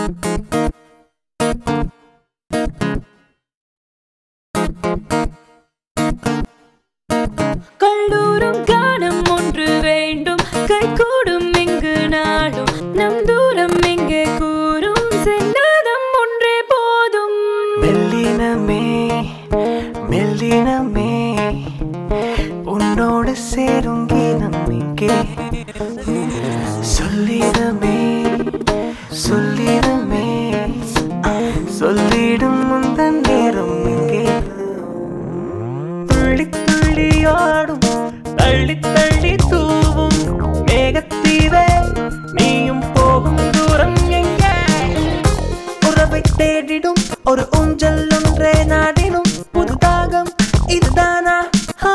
கல்லூரும் காணம் ஒன்று வேண்டும் கைகூடும் இங்கு நாடும் நம் தூரம் எங்கே கூறும் சென்னாதம் ஒன்றே போதும் மெல்லினமே மெல்லினமே உன்னோடு சேரும் கீதம் இங்கே சொல்லிடமே சொல்லிடமே சொல்லிடும் முந்தன் நேரம் இங்கே துள்ளி துள்ளி ஆடும் தள்ளி தள்ளி தூவும் மேகத்தீவே நீயும் போகும் தூரம் எங்கே உறவை தேடிடும் ஒரு ஊஞ்சல் ஒன்றே நாடிடும் புது தாகம் இதுதானா ஆ.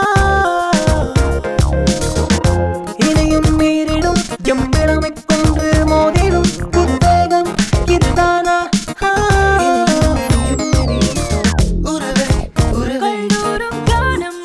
இதையும் மீறிடும் எம் இளமை கொண்டு மோதிடும் புது வேகம் இதுதானா ஆ. உறவே உறவே கல்லூரும் காணம்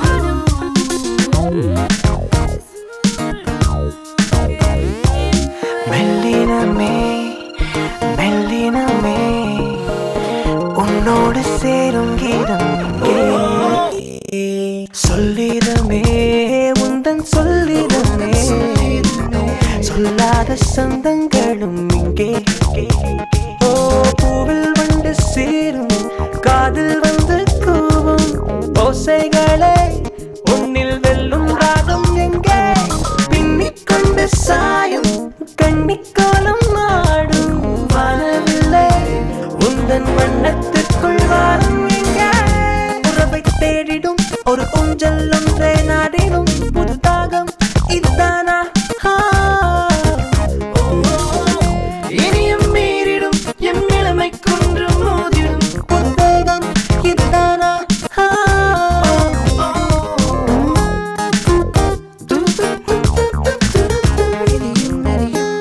மெல்லினமே மெல்லினமே உன்னோடு சேரும் கீதம் இங்கே. சொல்லிடமே உந்தன் சொல்லிடமே சொல்லாத சொந்தங்களும் இங்கே ஓ பூவில் வந்து சேரும் காதில் வந்து கூவும் ஓசைகளே உன்னில் வெல்லும் ராகம் எங்கே பின்னிக் கொண்டு சாயும் கண்ணிக்கோலம் ஆடும் வானவில்லை உந்தன் வண்ணத்துக்குள் வாரம் எங்கே உறவை தேடிடும் ஒரு ஊஞ்சல் ஒன்றை நாடிடும் புது தாகம் இதுதானா ஆ. இனியும் மீறிடும் எம் இளமை கொன்று மோதிடும் புத்தகம் இதுதானா ஆ. இனியும் நெறியும்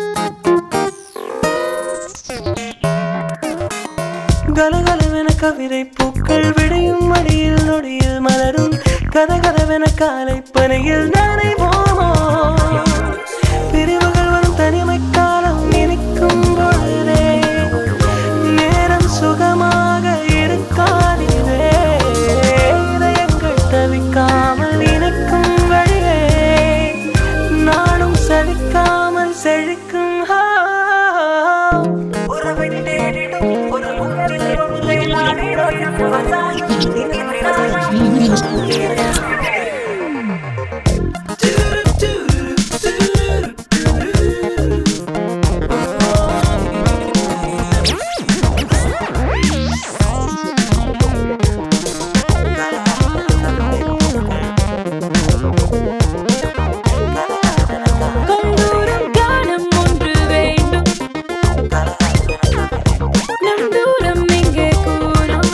கலகலவென கவிதை பூக்கள் விடையும் மடியில் நொடியில் மலரும் கதகதவென காலை பனையில் நனைவோமோ பிரிவுகள் வரும் தனிமை காலம் இனிக்கும் பொழுதே நேரம் சுகமாக இருக்காதிலே இதயங்கள் தவிக்காமல் இணைக்கும் வழியே நானும் சலிக்காமல் செழிக்கும் ஆ. உறவை தேடிடும் ஒரு உறவில் ஒன்றை நாடிடும் வந்தாலும் இனிமையான கல்லூரும் காணம் ஒன்று வேண்டும் நம் தூரம் எங்கே கூறும்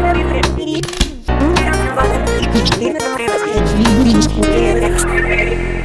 Thank you.